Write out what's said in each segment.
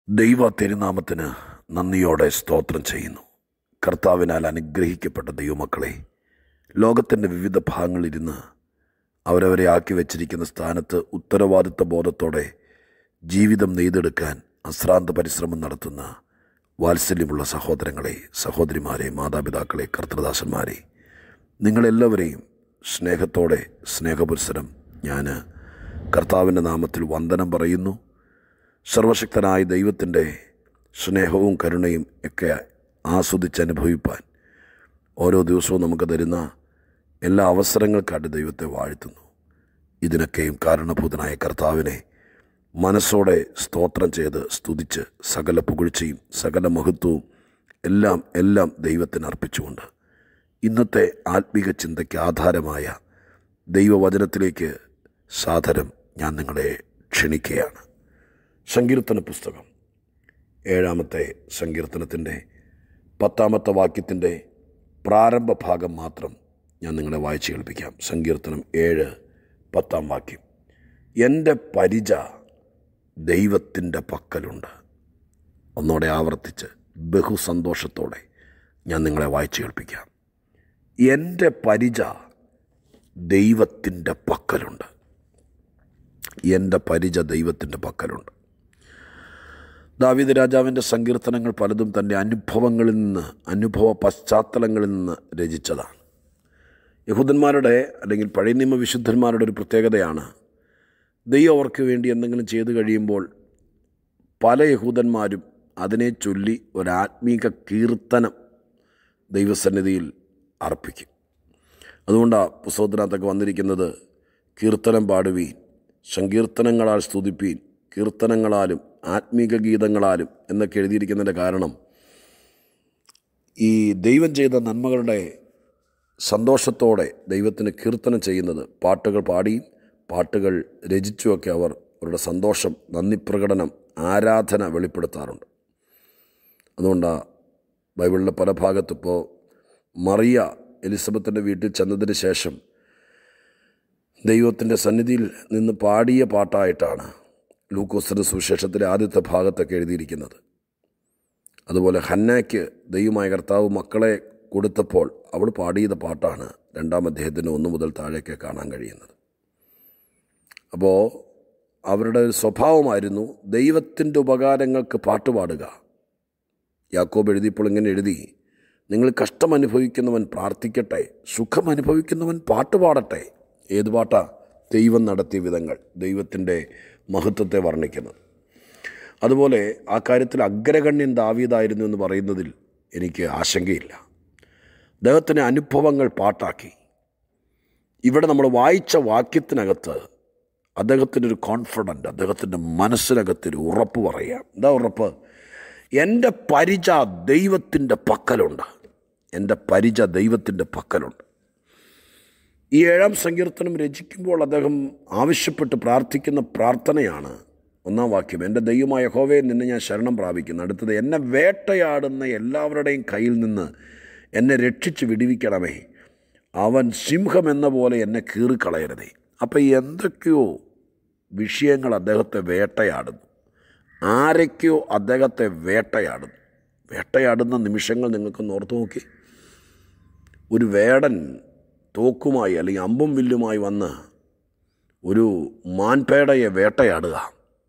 ദൈവ തിരുനാമത്തിന് നന്ദിയോടെ സ്തോത്രം ചെയ്യുന്നു കർത്താവിനാൽ അനുഗ്രഹിക്കപ്പെട്ട ദൈവമക്കളെ ലോകത്തിൻ്റെ വിവിധ ഭാഗങ്ങളിലിരുന്ന് അവരവരെ ആക്കി വച്ചിരിക്കുന്ന സ്ഥാനത്ത് ഉത്തരവാദിത്ത ബോധത്തോടെ ജീവിതം നെയ്തെടുക്കാൻ അശ്രാന്ത പരിശ്രമം നടത്തുന്ന വാത്സല്യമുള്ള സഹോദരങ്ങളെ സഹോദരിമാരെ മാതാപിതാക്കളെ കർത്തൃദാസന്മാരെ നിങ്ങളെല്ലാവരെയും സ്നേഹത്തോടെ സ്നേഹപുരസരം ഞാൻ കർത്താവിൻ്റെ നാമത്തിൽ വന്ദനം പറയുന്നു സർവശക്തനായ ദൈവത്തിൻ്റെ സ്നേഹവും കരുണയും ഒക്കെ ആസ്വദിച്ചനുഭവിപ്പാൻ ഓരോ ദിവസവും നമുക്ക് തരുന്ന എല്ലാ അവസരങ്ങൾക്കായിട്ട് ദൈവത്തെ വാഴ്ത്തുന്നു ഇതിനൊക്കെയും കാരണഭൂതനായ കർത്താവിനെ മനസ്സോടെ സ്തോത്രം ചെയ്ത് സ്തുതിച്ച് സകല പുകഴ്ചയും സകല മഹത്വവും എല്ലാം എല്ലാം ദൈവത്തിന് അർപ്പിച്ചുകൊണ്ട് ഇന്നത്തെ ആത്മീക ചിന്തയ്ക്ക് ആധാരമായ ദൈവവചനത്തിലേക്ക് സാദരം ഞാൻ നിങ്ങളെ ക്ഷണിക്കുകയാണ് സങ്കീർത്തന പുസ്തകം ഏഴാമത്തെ സങ്കീർത്തനത്തിൻ്റെ പത്താമത്തെ വാക്യത്തിൻ്റെ പ്രാരംഭ ഭാഗം മാത്രം ഞാൻ നിങ്ങളെ വായിച്ചു കേൾപ്പിക്കാം സങ്കീർത്തനം ഏഴ് പത്താം വാക്യം എൻ്റെ പരിച ദൈവത്തിൻ്റെ പക്കലുണ്ട് ഒന്നോടെ ആവർത്തിച്ച് ബഹുസന്തോഷത്തോടെ ഞാൻ നിങ്ങളെ വായിച്ചു കേൾപ്പിക്കാം എൻ്റെ പരിച ദൈവത്തിൻ്റെ പക്കലുണ്ട് എൻ്റെ പരിച ദൈവത്തിൻ്റെ പക്കലുണ്ട് ദാവീദ് രാജാവിൻ്റെ സങ്കീർത്തനങ്ങൾ പലതും തൻ്റെ അനുഭവങ്ങളിൽ നിന്ന് അനുഭവ പശ്ചാത്തലങ്ങളിൽ നിന്ന് രചിച്ചതാണ് യഹൂദന്മാരുടെ അല്ലെങ്കിൽ പഴയ നിയമ വിശുദ്ധന്മാരുടെ ഒരു പ്രത്യേകതയാണ് ദൈവം അവർക്ക് വേണ്ടി എന്തെങ്കിലും ചെയ്തു കഴിയുമ്പോൾ പല യഹൂദന്മാരും അതിനെ ചൊല്ലി ഒരാത്മീക കീർത്തനം ദൈവസന്നിധിയിൽ അർപ്പിക്കും അതുകൊണ്ടാണ് പുസ്തകത്തിനകത്തൊക്കെ വന്നിരിക്കുന്നത് കീർത്തനം പാടുവീൻ സങ്കീർത്തനങ്ങളാൽ സ്തുതിപ്പീൻ കീർത്തനങ്ങളാലും ആത്മീക ഗീതങ്ങളാലും എന്നൊക്കെ എഴുതിയിരിക്കുന്നതിൻ്റെ കാരണം ഈ ദൈവം ചെയ്ത നന്മകളുടെ സന്തോഷത്തോടെ ദൈവത്തിന് കീർത്തനം ചെയ്യുന്നത് പാട്ടുകൾ പാടിയും പാട്ടുകൾ രചിച്ചുമൊക്കെ അവർ അവരുടെ സന്തോഷം നന്ദി പ്രകടനം ആരാധന വെളിപ്പെടുത്താറുണ്ട് അതുകൊണ്ടാണ് ബൈബിളിലെ പല ഭാഗത്തിപ്പോൾ മറിയ എലിസബത്തിൻ്റെ വീട്ടിൽ ചെന്നതിന് ശേഷം ദൈവത്തിൻ്റെ സന്നിധിയിൽ നിന്ന് പാടിയ പാട്ടായിട്ടാണ് ലൂക്കോസിൻ്റെ സുവിശേഷത്തിലെ ആദ്യത്തെ ഭാഗത്തൊക്കെ എഴുതിയിരിക്കുന്നത് അതുപോലെ ഹന്നയ്ക്ക് ദൈവമായ കർത്താവ് മക്കളെ കൊടുത്തപ്പോൾ അവൾ പാടിയത് പാട്ടാണ് രണ്ടാം അദ്ദേഹത്തിന് ഒന്ന് മുതൽ താഴേക്ക് കാണാൻ കഴിയുന്നത് അപ്പോൾ അവരുടെ ഒരു സ്വഭാവമായിരുന്നു ദൈവത്തിൻ്റെ ഉപകാരങ്ങൾക്ക് പാട്ട് പാടുക യാക്കോബ് എഴുതിയപ്പോൾ ഇങ്ങനെ എഴുതി നിങ്ങൾ കഷ്ടം അനുഭവിക്കുന്നവൻ പ്രാർത്ഥിക്കട്ടെ സുഖം അനുഭവിക്കുന്നവൻ പാട്ട് പാടട്ടെ ഏത് പാട്ടാ ദൈവം നടത്തിയ വിധങ്ങൾ ദൈവത്തിൻ്റെ മഹത്വത്തെ വർണ്ണിക്കുന്നത് അതുപോലെ ആ കാര്യത്തിൽ അഗ്രഗണ്യൻ ദാവീദായിരുന്നു എന്ന് പറയുന്നതിൽ എനിക്ക് ആശങ്കയില്ല അദ്ദേഹത്തിൻ്റെ അനുഭവങ്ങൾ പാട്ടാക്കി ഇവിടെ നമ്മൾ വായിച്ച വാക്യത്തിനകത്ത് അദ്ദേഹത്തിൻ്റെ ഒരു കോൺഫിഡൻ്റ് അദ്ദേഹത്തിൻ്റെ മനസ്സിനകത്തൊരു ഉറപ്പ് പറയാം എന്താ ഉറപ്പ് എൻ്റെ പരിച ദൈവത്തിൻ്റെ പക്കലുണ്ട് എൻ്റെ പരിച ദൈവത്തിൻ്റെ പക്കലുണ്ട് ഈ ഏഴാം സങ്കീർത്തനം രചിക്കുമ്പോൾ അദ്ദേഹം ആവശ്യപ്പെട്ട് പ്രാർത്ഥിക്കുന്ന പ്രാർത്ഥനയാണ് ഒന്നാം വാക്യം എൻ്റെ ദൈവമായ ഹോവയെ നിന്നെ ഞാൻ ശരണം പ്രാപിക്കുന്നു അടുത്തത് എന്നെ വേട്ടയാടുന്ന എല്ലാവരുടെയും കയ്യിൽ നിന്ന് എന്നെ രക്ഷിച്ച് വിടുവിക്കണമേ അവൻ സിംഹം എന്ന പോലെ എന്നെ കീറിക്കളയരുതേ അപ്പം എന്തൊക്കെയോ വിഷയങ്ങൾ അദ്ദേഹത്തെ വേട്ടയാടുന്നു ആരൊക്കെയോ അദ്ദേഹത്തെ വേട്ടയാടുന്നു വേട്ടയാടുന്ന നിമിഷങ്ങൾ നിങ്ങൾക്കൊന്ന് ഓർത്ത് നോക്കി ഒരു വേടൻ തോക്കുമായി അല്ലെങ്കിൽ അമ്പും വില്ലുമായി വന്ന് ഒരു മാൻപേടയെ വേട്ടയാടുക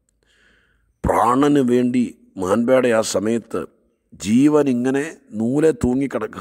പ്രാണന് വേണ്ടി മാൻപേട ആ സമയത്ത് ജീവൻ ഇങ്ങനെ നൂലെ തൂങ്ങിക്കിടക്കുക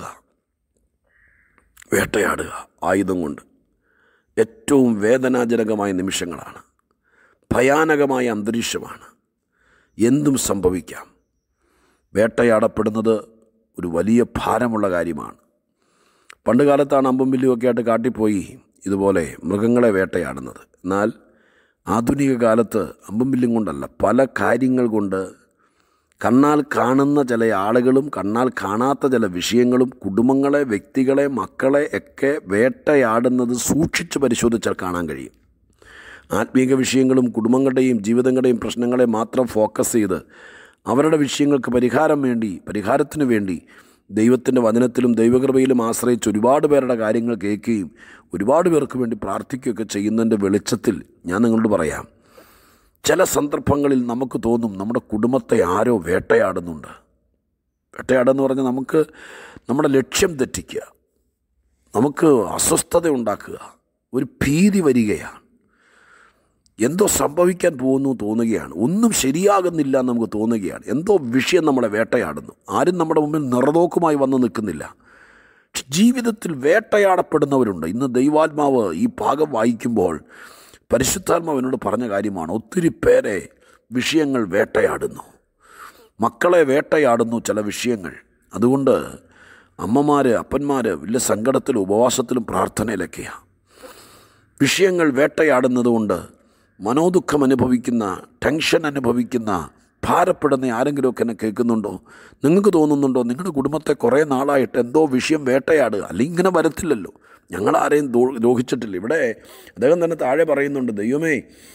വേട്ടയാടുക ആയുധം കൊണ്ട് ഏറ്റവും വേദനാജനകമായ നിമിഷങ്ങളാണ് ഭയാനകമായ അന്തരീക്ഷമാണ് എന്തും സംഭവിക്കാം വേട്ടയാടപ്പെടുന്നത് ഒരു വലിയ ഭാരമുള്ള കാര്യമാണ് പണ്ട് കാലത്താണ് അമ്പും വില്ലുമൊക്കെ ആയിട്ട് കാട്ടിപ്പോയി ഇതുപോലെ മൃഗങ്ങളെ വേട്ടയാടുന്നത് എന്നാൽ ആധുനിക കാലത്ത് അമ്പും വില്ലും കൊണ്ടല്ല പല കാര്യങ്ങൾ കൊണ്ട് കണ്ണാൽ കാണുന്ന ചില ആളുകളും കണ്ണാൽ കാണാത്ത ചില വിഷയങ്ങളും കുടുംബങ്ങളെ വ്യക്തികളെ മക്കളെ ഒക്കെ വേട്ടയാടുന്നത് സൂക്ഷിച്ച് പരിശോധിച്ചാൽ കാണാൻ കഴിയും ആത്മീക വിഷയങ്ങളും കുടുംബങ്ങളുടെയും ജീവിതങ്ങളുടെയും പ്രശ്നങ്ങളെ മാത്രം ഫോക്കസ് ചെയ്ത് അവരുടെ വിഷയങ്ങൾക്ക് പരിഹാരം വേണ്ടി പരിഹാരത്തിന് വേണ്ടി ദൈവത്തിൻ്റെ വചനത്തിലും ദൈവകൃപയിലും ആശ്രയിച്ച് ഒരുപാട് പേരുടെ കാര്യങ്ങൾ കേൾക്കുകയും ഒരുപാട് പേർക്ക് വേണ്ടി പ്രാർത്ഥിക്കുകയൊക്കെ ചെയ്യുന്നതിൻ്റെ വെളിച്ചത്തിൽ ഞാൻ നിങ്ങളോട് പറയാം ചില സന്ദർഭങ്ങളിൽ നമുക്ക് തോന്നും നമ്മുടെ കുടുംബത്തെ ആരോ വേട്ടയാടുന്നുണ്ട് വേട്ടയാടെന്ന് പറഞ്ഞാൽ നമുക്ക് നമ്മുടെ ലക്ഷ്യം തെറ്റിക്കുക നമുക്ക് അസ്വസ്ഥത ഉണ്ടാക്കുക ഒരു ഭീതി വരികയാണ് എന്തോ സംഭവിക്കാൻ പോകുന്നു തോന്നുകയാണ് ഒന്നും ശരിയാകുന്നില്ല എന്ന് നമുക്ക് തോന്നുകയാണ് എന്തോ വിഷയം നമ്മളെ വേട്ടയാടുന്നു ആരും നമ്മുടെ മുമ്പിൽ നിറതോക്കുമായി വന്ന് നിൽക്കുന്നില്ല പക്ഷെ ജീവിതത്തിൽ വേട്ടയാടപ്പെടുന്നവരുണ്ട് ഇന്ന് ദൈവാത്മാവ് ഈ ഭാഗം വായിക്കുമ്പോൾ പരിശുദ്ധാത്മാവ് എന്നോട് പറഞ്ഞ കാര്യമാണ് ഒത്തിരി പേരെ വിഷയങ്ങൾ വേട്ടയാടുന്നു മക്കളെ വേട്ടയാടുന്നു ചില വിഷയങ്ങൾ അതുകൊണ്ട് അമ്മമാർ അപ്പന്മാർ വലിയ സങ്കടത്തിലും ഉപവാസത്തിലും പ്രാർത്ഥനയിലൊക്കെയാണ് വിഷയങ്ങൾ വേട്ടയാടുന്നത് കൊണ്ട് മനോദുഃഖം അനുഭവിക്കുന്ന ടെൻഷൻ അനുഭവിക്കുന്ന ഭാരപ്പെടുന്ന ആരെങ്കിലുമൊക്കെ എന്നെ കേൾക്കുന്നുണ്ടോ നിങ്ങൾക്ക് തോന്നുന്നുണ്ടോ നിങ്ങളുടെ കുടുംബത്തെ കുറേ നാളായിട്ട് എന്തോ വിഷയം വേട്ടയാടുക അല്ലെങ്കിൽ ഇങ്ങനെ വരത്തില്ലല്ലോ ഞങ്ങളാരെയും ദോ ദ്രോഹിച്ചിട്ടില്ല ഇവിടെ അദ്ദേഹം തന്നെ താഴെ പറയുന്നുണ്ട് ദൈവമേ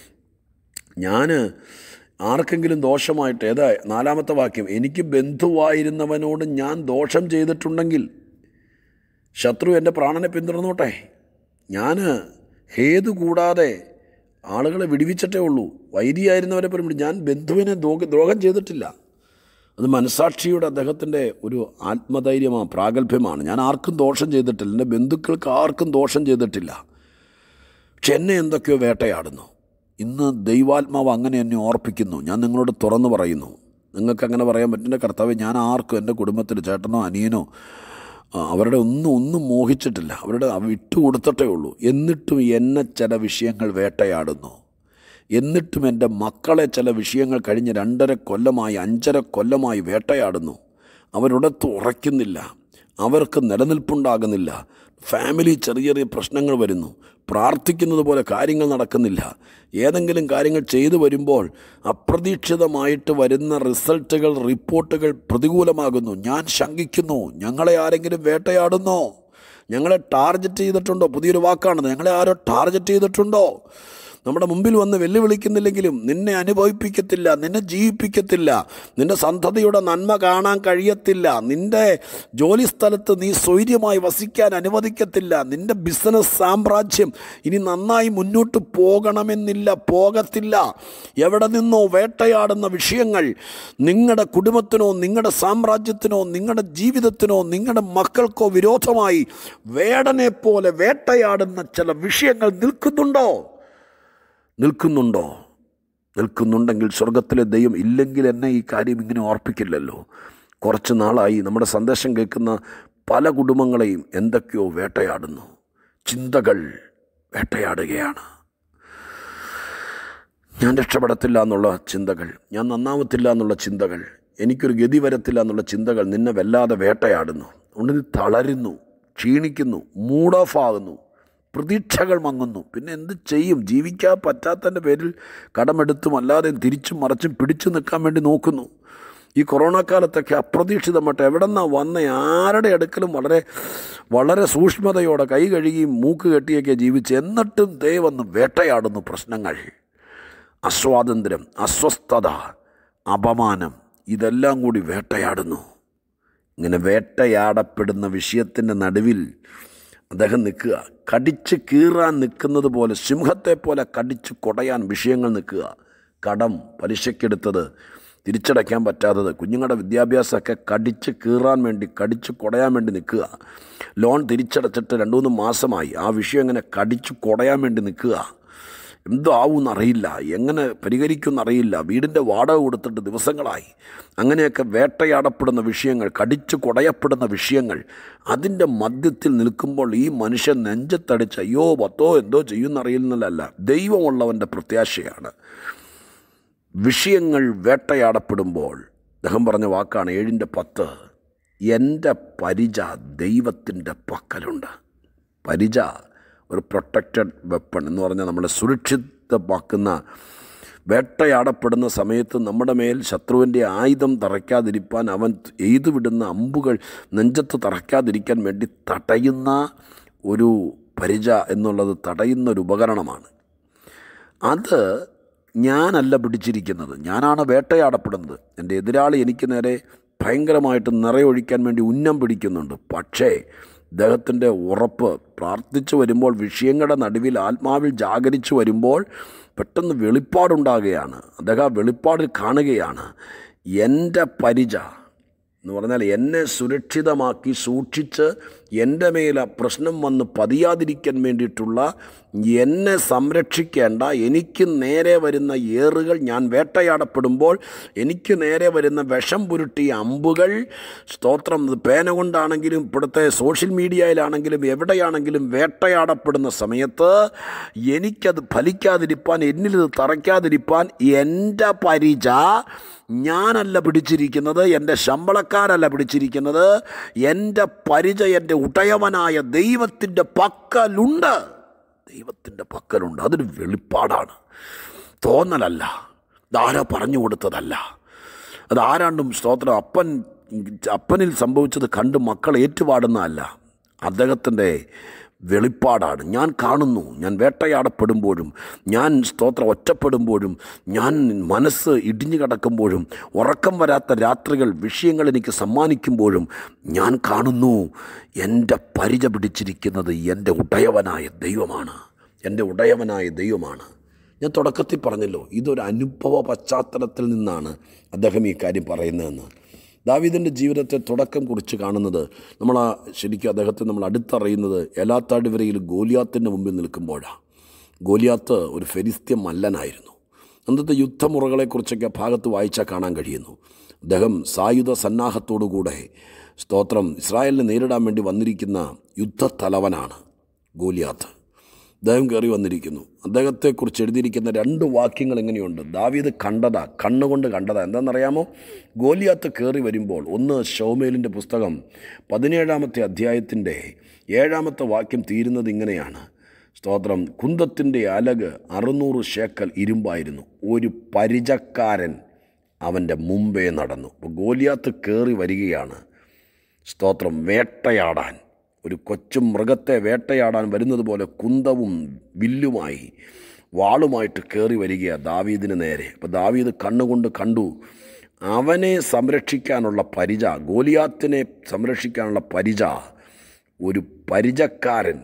ഞാൻ ആർക്കെങ്കിലും ദോഷമായിട്ട് ഏതാ നാലാമത്തെ വാക്യം എനിക്ക് ബന്ധുവായിരുന്നവനോട് ഞാൻ ദോഷം ചെയ്തിട്ടുണ്ടെങ്കിൽ ശത്രു എൻ്റെ പ്രാണനെ പിന്തുടർന്നോട്ടെ ഞാൻ ഹേതു കൂടാതെ ആളുകളെ വിടിവിച്ചിട്ടേ ഉള്ളൂ വൈരിയായിരുന്നവരെ പറയുമ്പോൾ ഞാൻ ബന്ധുവിനെ ദ്രോഹ ദ്രോഹം ചെയ്തിട്ടില്ല അത് മനസാക്ഷിയുടെ അദ്ദേഹത്തിൻ്റെ ഒരു ആത്മധൈര്യമാണ് പ്രാഗൽഭ്യമാണ് ഞാൻ ആർക്കും ദോഷം ചെയ്തിട്ടില്ല എൻ്റെ ബന്ധുക്കൾക്ക് ആർക്കും ദോഷം ചെയ്തിട്ടില്ല പക്ഷെ എന്നെ എന്തൊക്കെയോ വേട്ടയാടുന്നു ഇന്ന് ദൈവാത്മാവ് അങ്ങനെ എന്നെ ഓർപ്പിക്കുന്നു ഞാൻ നിങ്ങളോട് തുറന്നു പറയുന്നു നിങ്ങൾക്ക് അങ്ങനെ പറയാൻ പറ്റുന്ന കർത്താവ് ഞാൻ ആർക്കും എൻ്റെ കുടുംബത്തിൽ ചേട്ടനോ അനിയനോ ആ, അവരുടെ ഒന്നും ഒന്നും മോഹിച്ചിട്ടില്ല അവരുടെ വിട്ടു കൊടുത്തിട്ടേ ഉള്ളൂ എന്നിട്ടും എന്നെ ചില വിഷയങ്ങൾ വേട്ടയാടുന്നു എന്നിട്ടും എൻ്റെ മക്കളെ ചില വിഷയങ്ങൾ കഴിഞ്ഞ് രണ്ടര കൊല്ലമായി അഞ്ചര കൊല്ലമായി വേട്ടയാടുന്നു അവരിടത്ത് ഉറയ്ക്കുന്നില്ല അവർക്ക് നിലനിൽപ്പുണ്ടാകുന്നില്ല ഫാമിലി ചെറിയ ചെറിയ പ്രശ്നങ്ങൾ വരുന്നു പ്രാർത്ഥിക്കുന്നത് പോലെ കാര്യങ്ങൾ നടക്കുന്നില്ല ഏതെങ്കിലും കാര്യങ്ങൾ ചെയ്തു വരുമ്പോൾ അപ്രതീക്ഷിതമായിട്ട് വരുന്ന റിസൾട്ടുകൾ റിപ്പോർട്ടുകൾ പ്രതികൂലമാകുന്നു ഞാൻ ശങ്കിക്കുന്നു ഞങ്ങളെ ആരെങ്കിലും വേട്ടയാടുന്നോ ഞങ്ങളെ ടാർഗറ്റ് ചെയ്തിട്ടുണ്ടോ പുതിയൊരു വാക്കാണ് ഞങ്ങളെ ആരോ ടാർഗറ്റ് ചെയ്തിട്ടുണ്ടോ നമ്മുടെ മുമ്പിൽ വന്ന് വെല്ലുവിളിക്കുന്നില്ലെങ്കിലും നിന്നെ അനുഭവിപ്പിക്കത്തില്ല നിന്നെ ജീവിപ്പിക്കത്തില്ല നിന്റെ സന്തതിയുടെ നന്മ കാണാൻ കഴിയത്തില്ല നിന്റെ ജോലി സ്ഥലത്ത് നീ സ്വൈര്യമായി വസിക്കാൻ അനുവദിക്കത്തില്ല നിന്റെ ബിസിനസ് സാമ്രാജ്യം ഇനി നന്നായി മുന്നോട്ട് പോകണമെന്നില്ല പോകത്തില്ല എവിടെ നിന്നോ വേട്ടയാടുന്ന വിഷയങ്ങൾ നിങ്ങളുടെ കുടുംബത്തിനോ നിങ്ങളുടെ സാമ്രാജ്യത്തിനോ നിങ്ങളുടെ ജീവിതത്തിനോ നിങ്ങളുടെ മക്കൾക്കോ വിരോധമായി വേടനെ പോലെ വേട്ടയാടുന്ന ചില വിഷയങ്ങൾ നിൽക്കുന്നുണ്ടോ നിൽക്കുന്നുണ്ടോ നിൽക്കുന്നുണ്ടെങ്കിൽ സ്വർഗത്തിലെ ദൈവം ഇല്ലെങ്കിൽ എന്നെ ഈ കാര്യം ഇങ്ങനെ ഓർപ്പിക്കില്ലല്ലോ കുറച്ച് നാളായി നമ്മുടെ സന്ദേശം കേൾക്കുന്ന പല കുടുംബങ്ങളെയും എന്തൊക്കെയോ വേട്ടയാടുന്നു ചിന്തകൾ വേട്ടയാടുകയാണ് ഞാൻ രക്ഷപ്പെടത്തില്ല എന്നുള്ള ചിന്തകൾ ഞാൻ നന്നാവത്തില്ല എന്നുള്ള ചിന്തകൾ എനിക്കൊരു ഗതി വരത്തില്ല എന്നുള്ള ചിന്തകൾ നിന്നെ വല്ലാതെ വേട്ടയാടുന്നു അതുകൊണ്ട് നീ തളരുന്നു ക്ഷീണിക്കുന്നു മൂഡ് ഓഫ് ആകുന്നു പ്രതീക്ഷകൾ മങ്ങുന്നു പിന്നെ എന്ത് ചെയ്യും ജീവിക്കാൻ പറ്റാത്തതിൻ്റെ പേരിൽ കടമെടുത്തും അല്ലാതെ തിരിച്ചും മറച്ചും പിടിച്ചു നിൽക്കാൻ വേണ്ടി നോക്കുന്നു ഈ കൊറോണ കാലത്തൊക്കെ അപ്രതീക്ഷിതമായിട്ട് എവിടെ നിന്നാ വന്ന ആരുടെ അടുക്കലും വളരെ വളരെ സൂക്ഷ്മതയോടെ കൈ കഴുകിയും മൂക്ക് കെട്ടിയൊക്കെ ജീവിച്ച് എന്നിട്ടും ദേ വന്ന് വേട്ടയാടുന്നു പ്രശ്നങ്ങൾ അസ്വാതന്ത്ര്യം അസ്വസ്ഥത അപമാനം ഇതെല്ലാം കൂടി വേട്ടയാടുന്നു ഇങ്ങനെ വേട്ടയാടപ്പെടുന്ന വിഷയത്തിൻ്റെ നടുവിൽ അദ്ദേഹം നിൽക്കുക കടിച്ച് കീറാൻ നിൽക്കുന്നത് പോലെ സിംഹത്തെ പോലെ കടിച്ച് കൊടയാൻ വിഷയങ്ങൾ നിൽക്കുക കടം പലിശക്കെടുത്തത് തിരിച്ചടയ്ക്കാൻ പറ്റാത്തത് കുഞ്ഞുങ്ങളുടെ വിദ്യാഭ്യാസമൊക്കെ കടിച്ച് കീറാൻ വേണ്ടി കടിച്ച് കൊടയാൻ വേണ്ടി നിൽക്കുക ലോൺ തിരിച്ചടച്ചിട്ട് രണ്ട് മൂന്ന് മാസമായി ആ വിഷയം ഇങ്ങനെ കടിച്ച് കൊടയാൻ വേണ്ടി നിൽക്കുക എന്തോ ആവുമെന്നറിയില്ല എങ്ങനെ പരിഹരിക്കുമെന്നറിയില്ല വീടിൻ്റെ വാടക കൊടുത്തിട്ട് ദിവസങ്ങളായി അങ്ങനെയൊക്കെ വേട്ടയാടപ്പെടുന്ന വിഷയങ്ങൾ കടിച്ചു കുടയപ്പെടുന്ന വിഷയങ്ങൾ അതിൻ്റെ മധ്യത്തിൽ നിൽക്കുമ്പോൾ ഈ മനുഷ്യൻ നെഞ്ചത്തടിച്ച് അയ്യോ പത്തോ എന്തോ ചെയ്യുമെന്നറിയുന്നതല്ല ദൈവമുള്ളവൻ്റെ പ്രത്യാശയാണ് വിഷയങ്ങൾ വേട്ടയാടപ്പെടുമ്പോൾ അദ്ദേഹം പറഞ്ഞ വാക്കാണ് ഏഴിൻ്റെ പത്ത് എൻ്റെ പരിച ദൈവത്തിൻ്റെ പക്കലുണ്ട് പരിച ഒരു പ്രൊട്ടക്റ്റഡ് വെപ്പൺ എന്ന് പറഞ്ഞാൽ നമ്മളെ സുരക്ഷിതമാക്കുന്ന വേട്ടയാടപ്പെടുന്ന സമയത്ത് നമ്മുടെ മേൽ ശത്രുവിൻ്റെ ആയുധം തറയ്ക്കാതിരിക്കാൻ അവൻ എയ്തു വിടുന്ന അമ്പുകൾ നെഞ്ചത്ത് തറയ്ക്കാതിരിക്കാൻ വേണ്ടി തടയുന്ന ഒരു പരിച എന്നുള്ളത് തടയുന്ന ഒരു ഉപകരണമാണ് അത് ഞാനല്ല പിടിച്ചിരിക്കുന്നത് ഞാനാണ് വേട്ടയാടപ്പെടുന്നത് എൻ്റെ എതിരാളി എനിക്ക് നേരെ ഭയങ്കരമായിട്ട് നിറയൊഴിക്കാൻ വേണ്ടി ഉന്നം പിടിക്കുന്നുണ്ട് പക്ഷേ അദ്ദേഹത്തിൻ്റെ ഉറപ്പ് പ്രാർത്ഥിച്ചു വരുമ്പോൾ വിഷയങ്ങളുടെ നടുവിൽ ആത്മാവിൽ ജാഗരിച്ചു വരുമ്പോൾ പെട്ടെന്ന് വെളിപ്പാടുണ്ടാകുകയാണ് അദ്ദേഹം ആ വെളിപ്പാടിൽ കാണുകയാണ് എൻ്റെ പരിച എന്ന് പറഞ്ഞാൽ എന്നെ സുരക്ഷിതമാക്കി സൂക്ഷിച്ച് എൻ്റെ മേൽ ആ പ്രശ്നം വന്ന് പതിയാതിരിക്കാൻ വേണ്ടിയിട്ടുള്ള എന്നെ സംരക്ഷിക്കേണ്ട എനിക്ക് നേരെ വരുന്ന ഏറുകൾ ഞാൻ വേട്ടയാടപ്പെടുമ്പോൾ എനിക്ക് നേരെ വരുന്ന വിഷം പുരുട്ടിയ അമ്പുകൾ സ്തോത്രം ഇത് പേന കൊണ്ടാണെങ്കിലും ഇപ്പോഴത്തെ സോഷ്യൽ മീഡിയയിലാണെങ്കിലും എവിടെയാണെങ്കിലും വേട്ടയാടപ്പെടുന്ന സമയത്ത് എനിക്കത് ഫലിക്കാതിരിപ്പാൻ എന്നിലിത് തറയ്ക്കാതിരിപ്പാൻ എൻ്റെ പരിച ഞാനല്ല പിടിച്ചിരിക്കുന്നത് എൻ്റെ ശമ്പളക്കാരല്ല പിടിച്ചിരിക്കുന്നത് എൻ്റെ പരിച എൻ്റെ ഉടയവനായ ദൈവത്തിൻ്റെ പക്കലുണ്ട് ദൈവത്തിൻ്റെ പക്കലുണ്ട് അതൊരു വെളിപ്പാടാണ് തോന്നലല്ല ഇതാരാ പറഞ്ഞു കൊടുത്തതല്ല അത് ആരാണ്ടും സ്തോത്രം അപ്പൻ അപ്പനിൽ സംഭവിച്ചത് കണ്ട് മക്കൾ ഏറ്റുപാടുന്നതല്ല അദ്ദേഹത്തിൻ്റെ വെളിപ്പാടാണ് ഞാൻ കാണുന്നു ഞാൻ വേട്ടയാടപ്പെടുമ്പോഴും ഞാൻ സ്തോത്രം ഒറ്റപ്പെടുമ്പോഴും ഞാൻ മനസ്സ് ഇടിഞ്ഞു കിടക്കുമ്പോഴും ഉറക്കം വരാത്ത രാത്രികൾ വിഷയങ്ങൾ എനിക്ക് സമ്മാനിക്കുമ്പോഴും ഞാൻ കാണുന്നു എൻ്റെ പരിച പിടിച്ചിരിക്കുന്നത് എൻ്റെ ഉടയവനായ ദൈവമാണ് എൻ്റെ ഉടയവനായ ദൈവമാണ് ഞാൻ തുടക്കത്തിൽ പറഞ്ഞല്ലോ ഇതൊരു അനുഭവ പശ്ചാത്തലത്തിൽ നിന്നാണ് അദ്ദേഹം ഈ കാര്യം പറയുന്നതെന്ന് ദാവീദിൻ്റെ ജീവിതത്തെ തുടക്കം കുറിച്ച് കാണുന്നത് നമ്മൾ ആ ശരിക്കും അദ്ദേഹത്തെ നമ്മൾ അടുത്തറിയുന്നത് എലാത്താടിവരയിൽ ഗോലിയാത്തിൻ്റെ മുമ്പിൽ നിൽക്കുമ്പോഴാണ് ഗോലിയാത്ത് ഒരു ഫെരിസ്ത്യ മല്ലനായിരുന്നു അന്നത്തെ യുദ്ധമുറകളെക്കുറിച്ചൊക്കെ ആ ഭാഗത്ത് വായിച്ചാൽ കാണാൻ കഴിയുന്നു അദ്ദേഹം സായുധ സന്നാഹത്തോടുകൂടെ സ്തോത്രം ഇസ്രായേലിനെ നേരിടാൻ വേണ്ടി വന്നിരിക്കുന്ന യുദ്ധത്തലവനാണ് ഗോലിയാത്ത് അദ്ദേഹം കയറി വന്നിരിക്കുന്നു അദ്ദേഹത്തെക്കുറിച്ച് എഴുതിയിരിക്കുന്ന രണ്ട് വാക്യങ്ങൾ എങ്ങനെയുണ്ട് ദാവീദ് കണ്ടതാ കണ്ണുകൊണ്ട് കണ്ടതാ എന്താണെന്നറിയാമോ ഗോലിയാത്ത് കയറി വരുമ്പോൾ ഒന്ന് ഷൗമേലിൻ്റെ പുസ്തകം പതിനേഴാമത്തെ അധ്യായത്തിൻ്റെ ഏഴാമത്തെ വാക്യം തീരുന്നത് ഇങ്ങനെയാണ് സ്തോത്രം കുന്തത്തിൻ്റെ അലക് അറുന്നൂറ് ശേക്കൽ ഇരുമ്പായിരുന്നു ഒരു പരിചക്കാരൻ അവൻ്റെ മുമ്പേ നടന്നു അപ്പോൾ ഗോലിയാത്ത് കയറി വരികയാണ് സ്തോത്രം വേട്ടയാടാൻ ഒരു കൊച്ചു മൃഗത്തെ വേട്ടയാടാൻ വരുന്നത് പോലെ കുന്തവും വില്ലുമായി വാളുമായിട്ട് കയറി വരികയാണ് ദാവീദിന് നേരെ അപ്പോൾ ദാവീദ് കണ്ണുകൊണ്ട് കണ്ടു അവനെ സംരക്ഷിക്കാനുള്ള പരിച ഗോലിയാത്തിനെ സംരക്ഷിക്കാനുള്ള പരിച ഒരു പരിചക്കാരൻ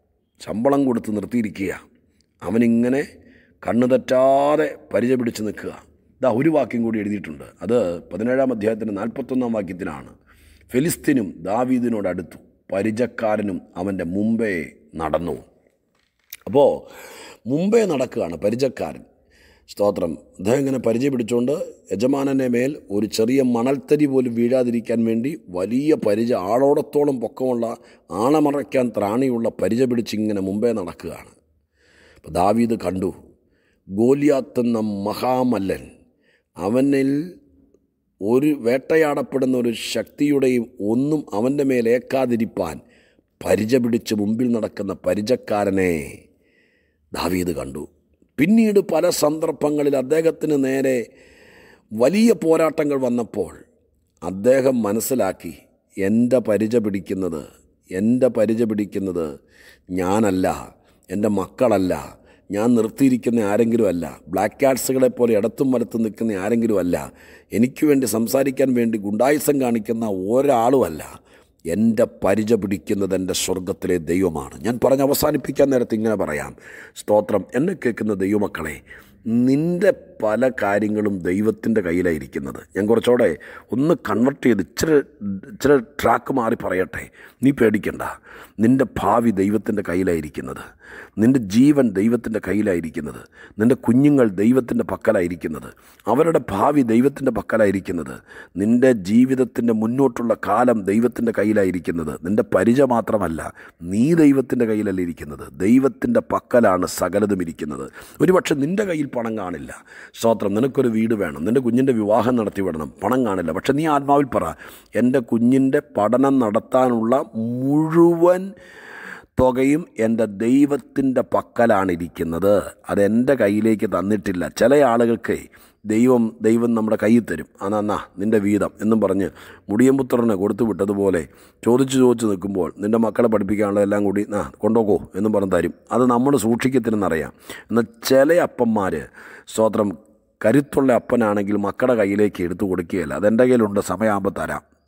ശമ്പളം കൊടുത്ത് നിർത്തിയിരിക്കുക അവനിങ്ങനെ കണ്ണു തെറ്റാതെ പരിചയ പിടിച്ച് നിൽക്കുക ഇതാ ഒരു വാക്യം കൂടി എഴുതിയിട്ടുണ്ട് അത് പതിനേഴാം അധ്യായത്തിൻ്റെ നാൽപ്പത്തൊന്നാം വാക്യത്തിലാണ് ഫെലിസ്തീനും ദാവീദിനോട് അടുത്തു പരിചക്കാരനും അവൻ്റെ മുമ്പേ നടന്നു അപ്പോൾ മുമ്പേ നടക്കുകയാണ് പരിചക്കാരൻ സ്തോത്രം അദ്ദേഹം ഇങ്ങനെ പരിചയ പിടിച്ചുകൊണ്ട് യജമാനൻ്റെ മേൽ ഒരു ചെറിയ മണൽത്തരി പോലും വീഴാതിരിക്കാൻ വേണ്ടി വലിയ പരിച ആളോടത്തോളം പൊക്കമുള്ള ആണമറയ്ക്കാൻ ത്രാണിയുള്ള പരിച പിടിച്ച് ഇങ്ങനെ മുമ്പേ നടക്കുകയാണ് അപ്പോൾ ദാവീദ് കണ്ടു ഗോലിയാത്തെന്ന മഹാമല്ലൻ അവനിൽ ഒരു വേട്ടയാടപ്പെടുന്ന ഒരു ശക്തിയുടെയും ഒന്നും അവൻ്റെ മേലേക്കാതിരിപ്പാൻ പരിച പിടിച്ച് മുമ്പിൽ നടക്കുന്ന പരിചക്കാരനെ ദാവീദ് കണ്ടു പിന്നീട് പല സന്ദർഭങ്ങളിൽ അദ്ദേഹത്തിന് നേരെ വലിയ പോരാട്ടങ്ങൾ വന്നപ്പോൾ അദ്ദേഹം മനസ്സിലാക്കി എൻ്റെ പരിച പിടിക്കുന്നത് എൻ്റെ പരിച പിടിക്കുന്നത് ഞാനല്ല എൻ്റെ മക്കളല്ല ഞാൻ നിർത്തിയിരിക്കുന്ന ആരെങ്കിലും അല്ല ബ്ലാക്ക് കാറ്റ്സുകളെ പോലെ ഇടത്തും വലത്തും നിൽക്കുന്ന ആരെങ്കിലും അല്ല എനിക്ക് വേണ്ടി സംസാരിക്കാൻ വേണ്ടി ഗുണ്ടായുസം കാണിക്കുന്ന ഒരാളുമല്ല എൻ്റെ പരിച പിടിക്കുന്നത് എൻ്റെ സ്വർഗത്തിലെ ദൈവമാണ് ഞാൻ പറഞ്ഞ് അവസാനിപ്പിക്കാൻ നേരത്ത് ഇങ്ങനെ പറയാം സ്തോത്രം എന്നെ കേൾക്കുന്ന ദൈവമക്കളെ നിൻ്റെ പല കാര്യങ്ങളും ദൈവത്തിൻ്റെ കയ്യിലായിരിക്കുന്നത് ഞാൻ കുറച്ചുകൂടെ ഒന്ന് കൺവെർട്ട് ചെയ്ത് ഇച്ചിരി ഇച്ചിരി ട്രാക്ക് മാറി പറയട്ടെ നീ പേടിക്കണ്ട നിൻ്റെ ഭാവി ദൈവത്തിൻ്റെ കയ്യിലായിരിക്കുന്നത് നിൻ്റെ ജീവൻ ദൈവത്തിൻ്റെ കയ്യിലായിരിക്കുന്നത് നിൻ്റെ കുഞ്ഞുങ്ങൾ ദൈവത്തിൻ്റെ പക്കലായിരിക്കുന്നത് അവരുടെ ഭാവി ദൈവത്തിൻ്റെ പക്കലായിരിക്കുന്നത് നിൻ്റെ ജീവിതത്തിൻ്റെ മുന്നോട്ടുള്ള കാലം ദൈവത്തിൻ്റെ കയ്യിലായിരിക്കുന്നത് നിൻ്റെ പരിച മാത്രമല്ല നീ ദൈവത്തിൻ്റെ കയ്യിലല്ല ഇരിക്കുന്നത് ദൈവത്തിൻ്റെ പക്കലാണ് സകലതും ഇരിക്കുന്നത് ഒരുപക്ഷെ നിൻ്റെ കയ്യിൽ പണം കാണില്ല സ്തോത്രം നിനക്കൊരു വീട് വേണം നിൻ്റെ കുഞ്ഞിൻ്റെ വിവാഹം നടത്തി വിടണം പണം കാണില്ല പക്ഷെ നീ ആത്മാവിൽ പറ എൻ്റെ കുഞ്ഞിൻ്റെ പഠനം നടത്താനുള്ള മുഴുവൻ തുകയും എൻ്റെ ദൈവത്തിൻ്റെ പക്കലാണിരിക്കുന്നത് അതെൻ്റെ കയ്യിലേക്ക് തന്നിട്ടില്ല ചില ആളുകൾക്ക് ദൈവം ദൈവം നമ്മുടെ കയ്യിൽ തരും അന്നാ നിൻ്റെ വീതം എന്നും പറഞ്ഞ് മുടിയമ്പുത്രനെ കൊടുത്തു വിട്ടതുപോലെ ചോദിച്ചു ചോദിച്ചു നിൽക്കുമ്പോൾ നിൻ്റെ മക്കളെ പഠിപ്പിക്കാനുള്ള എല്ലാം കൂടി ആ കൊണ്ടുപോകോ എന്നും പറഞ്ഞ് തരും അത് നമ്മൾ സൂക്ഷിക്കത്തില്ലെന്നറിയാം എന്നാൽ ചില അപ്പന്മാർ സ്തോത്രം കരുത്തുള്ള അപ്പനാണെങ്കിൽ മക്കളുടെ കയ്യിലേക്ക് എടുത്തു കൊടുക്കുകയില്ല അതെൻ്റെ കയ്യിലുണ്ട് സമയമാകുമ്പോൾ തരാം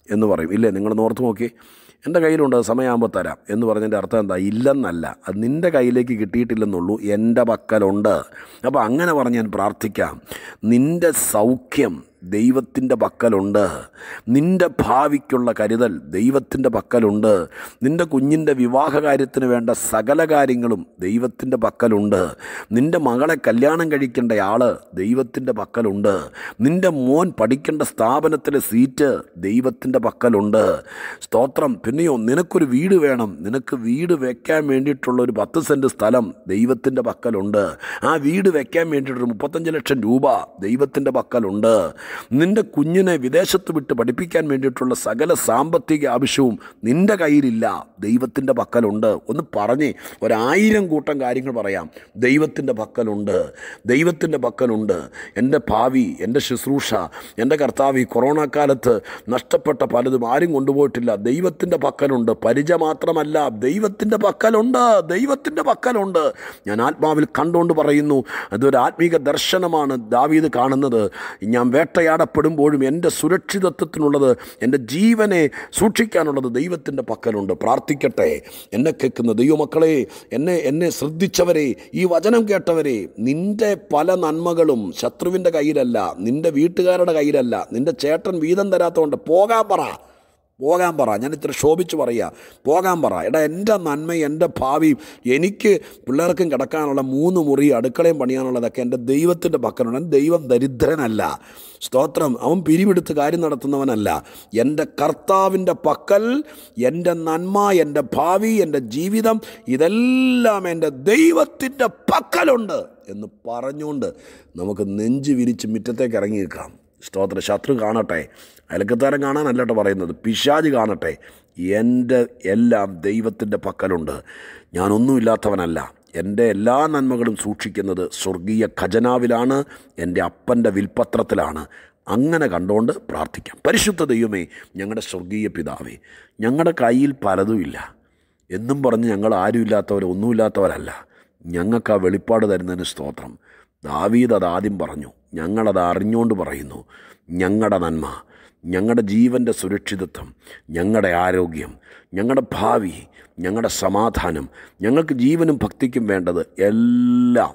എന്ന് പറയും ഇല്ലേ നിങ്ങൾ ഓർത്ത് നോക്കി എൻ്റെ കയ്യിലുണ്ട് സമയമാകുമ്പോൾ തരാം എന്ന് പറഞ്ഞതിൻ്റെ അർത്ഥം എന്താ ഇല്ലെന്നല്ല അത് നിൻ്റെ കയ്യിലേക്ക് കിട്ടിയിട്ടില്ലെന്നുള്ളൂ എൻ്റെ പക്കലുണ്ട് അപ്പോൾ അങ്ങനെ പറഞ്ഞ് ഞാൻ പ്രാർത്ഥിക്കാം നിൻ്റെ സൗഖ്യം ദൈവത്തിൻ്റെ പക്കലുണ്ട് നിൻ്റെ ഭാവിക്കുള്ള കരുതൽ ദൈവത്തിൻ്റെ പക്കലുണ്ട് നിൻ്റെ കുഞ്ഞിൻ്റെ വിവാഹ കാര്യത്തിന് വേണ്ട സകല കാര്യങ്ങളും ദൈവത്തിൻ്റെ പക്കലുണ്ട് നിൻ്റെ മകളെ കല്യാണം കഴിക്കേണ്ട ആള് ദൈവത്തിൻ്റെ പക്കലുണ്ട് നിൻ്റെ മോൻ പഠിക്കേണ്ട സ്ഥാപനത്തിലെ സീറ്റ് ദൈവത്തിൻ്റെ പക്കലുണ്ട് സ്തോത്രം പിന്നെയോ നിനക്കൊരു വീട് വേണം നിനക്ക് വീട് വെക്കാൻ വേണ്ടിയിട്ടുള്ള ഒരു പത്ത് സെൻറ്റ് സ്ഥലം ദൈവത്തിൻ്റെ പക്കലുണ്ട് ആ വീട് വെക്കാൻ വേണ്ടിയിട്ടൊരു മുപ്പത്തഞ്ച് ലക്ഷം രൂപ ദൈവത്തിൻ്റെ പക്കലുണ്ട് നിൻ്റെ കുഞ്ഞിനെ വിദേശത്ത് വിട്ട് പഠിപ്പിക്കാൻ വേണ്ടിയിട്ടുള്ള സകല സാമ്പത്തിക ആവശ്യവും നിൻ്റെ കയ്യിലില്ല ദൈവത്തിൻ്റെ പക്കലുണ്ട് ഒന്ന് പറഞ്ഞ് ഒരായിരം കൂട്ടം കാര്യങ്ങൾ പറയാം ദൈവത്തിൻ്റെ പക്കലുണ്ട് ദൈവത്തിൻ്റെ പക്കലുണ്ട് എൻ്റെ ഭാവി എൻ്റെ ശുശ്രൂഷ എൻ്റെ കർത്താവ് ഈ കൊറോണ കാലത്ത് നഷ്ടപ്പെട്ട പലതും ആരും കൊണ്ടുപോയിട്ടില്ല ദൈവത്തിൻ്റെ പക്കലുണ്ട് പരിച മാത്രമല്ല ദൈവത്തിൻ്റെ പക്കലുണ്ട് ദൈവത്തിൻ്റെ പക്കലുണ്ട് ഞാൻ ആത്മാവിൽ കണ്ടുകൊണ്ട് പറയുന്നു അതൊരു ആത്മീക ദർശനമാണ് ദാവീദ് കാണുന്നത് ഞാൻ വേട്ടയാടപ്പെടുമ്പോഴും എൻ്റെ സുരക്ഷിതത്വത്തിനുള്ളത് എൻ്റെ ജീവനെ സൂക്ഷിക്കാനുള്ളത് ദൈവത്തിൻ്റെ പക്കലുണ്ട് പ്രാർത്ഥിക്കട്ടെ എന്നെ കേൾക്കുന്ന ദൈവമക്കളെ എന്നെ എന്നെ ശ്രദ്ധിച്ചവരെ ഈ വചനം കേട്ടവരെ നിൻ്റെ പല നന്മകളും ശത്രുവിൻ്റെ കയ്യിലല്ല നിൻ്റെ വീട്ടുകാരുടെ കയ്യിലല്ല നിൻ്റെ ചേട്ടൻ വീതം തരാത്തതുകൊണ്ട് പോകാൻ പറ പോകാൻ പറ ഞാൻ ഇത്ര ശോഭിച്ച് പറയുക പോകാൻ പറ എടാ എൻ്റെ നന്മയും എൻ്റെ ഭാവിയും എനിക്ക് പിള്ളേർക്കും കിടക്കാനുള്ള മൂന്ന് മുറി അടുക്കളയും പണിയാനുള്ളതൊക്കെ എൻ്റെ ദൈവത്തിൻ്റെ പക്കലുണ്ട് എൻ്റെ ദൈവം ദരിദ്രനല്ല സ്തോത്രം അവൻ പിരിവെടുത്ത് കാര്യം നടത്തുന്നവനല്ല എൻ്റെ കർത്താവിൻ്റെ പക്കൽ എൻ്റെ നന്മ എൻ്റെ ഭാവി എൻ്റെ ജീവിതം ഇതെല്ലാം എൻ്റെ ദൈവത്തിൻ്റെ പക്കലുണ്ട് എന്ന് പറഞ്ഞുകൊണ്ട് നമുക്ക് നെഞ്ച് വിരിച്ച് മുറ്റത്തേക്ക് ഇറങ്ങി നിൽക്കാം സ്തോത്ര ശത്രു കാണട്ടെ അയലക്കത്താരൻ കാണാനല്ല കേട്ടോ പറയുന്നത് പിശാജ് കാണട്ടെ എൻ്റെ എല്ലാം ദൈവത്തിൻ്റെ പക്കലുണ്ട് ഞാനൊന്നുമില്ലാത്തവനല്ല എൻ്റെ എല്ലാ നന്മകളും സൂക്ഷിക്കുന്നത് സ്വർഗീയ ഖജനാവിലാണ് എൻ്റെ അപ്പൻ്റെ വിൽപ്പത്രത്തിലാണ് അങ്ങനെ കണ്ടുകൊണ്ട് പ്രാർത്ഥിക്കാം പരിശുദ്ധ ദൈവമേ ഞങ്ങളുടെ സ്വർഗീയ പിതാവേ ഞങ്ങളുടെ കയ്യിൽ പലതുമില്ല എന്നും പറഞ്ഞ് ഞങ്ങൾ ആരുമില്ലാത്തവർ ഒന്നുമില്ലാത്തവരല്ല ഞങ്ങൾക്ക് ആ വെളിപ്പാട് തരുന്നതിന് സ്തോത്രം ദാവീദ് അത് ആദ്യം പറഞ്ഞു ഞങ്ങളത് അറിഞ്ഞുകൊണ്ട് പറയുന്നു ഞങ്ങളുടെ നന്മ ഞങ്ങളുടെ ജീവൻ്റെ സുരക്ഷിതത്വം ഞങ്ങളുടെ ആരോഗ്യം ഞങ്ങളുടെ ഭാവി ഞങ്ങളുടെ സമാധാനം ഞങ്ങൾക്ക് ജീവനും ഭക്തിക്കും വേണ്ടത് എല്ലാം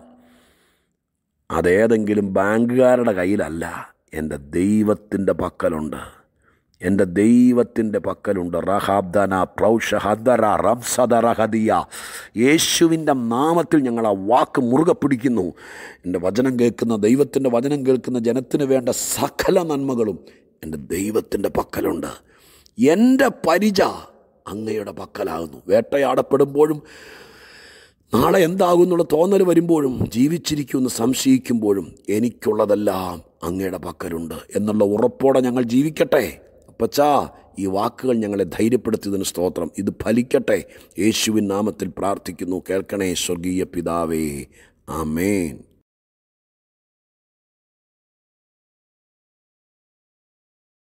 അതേതെങ്കിലും ബാങ്കുകാരുടെ കയ്യിലല്ല എൻ്റെ ദൈവത്തിൻ്റെ പക്കലുണ്ട് എൻ്റെ ദൈവത്തിൻ്റെ പക്കലുണ്ട് റഹാബ്ദന പ്രൗഷഹദറ റംസദറഹദിയ യേശുവിൻ്റെ നാമത്തിൽ ഞങ്ങൾ ആ വാക്ക് മുറുകെ പിടിക്കുന്നു എൻ്റെ വചനം കേൾക്കുന്ന ദൈവത്തിൻ്റെ വചനം കേൾക്കുന്ന ജനത്തിന് വേണ്ട സകല നന്മകളും എൻ്റെ ദൈവത്തിൻ്റെ പക്കലുണ്ട് എൻ്റെ പരിച അങ്ങയുടെ പക്കലാകുന്നു വേട്ടയാടപ്പെടുമ്പോഴും നാളെ എന്താകും എന്നുള്ള തോന്നൽ വരുമ്പോഴും ജീവിച്ചിരിക്കുമെന്ന് സംശയിക്കുമ്പോഴും എനിക്കുള്ളതെല്ലാം അങ്ങയുടെ പക്കലുണ്ട് എന്നുള്ള ഉറപ്പോടെ ഞങ്ങൾ ജീവിക്കട്ടെ അപ്പച്ചാ ഈ വാക്കുകൾ ഞങ്ങളെ ധൈര്യപ്പെടുത്തിയതിന് സ്തോത്രം ഇത് ഫലിക്കട്ടെ യേശുവിൻ നാമത്തിൽ പ്രാർത്ഥിക്കുന്നു കേൾക്കണേ സ്വർഗീയ പിതാവേ ആമേൻ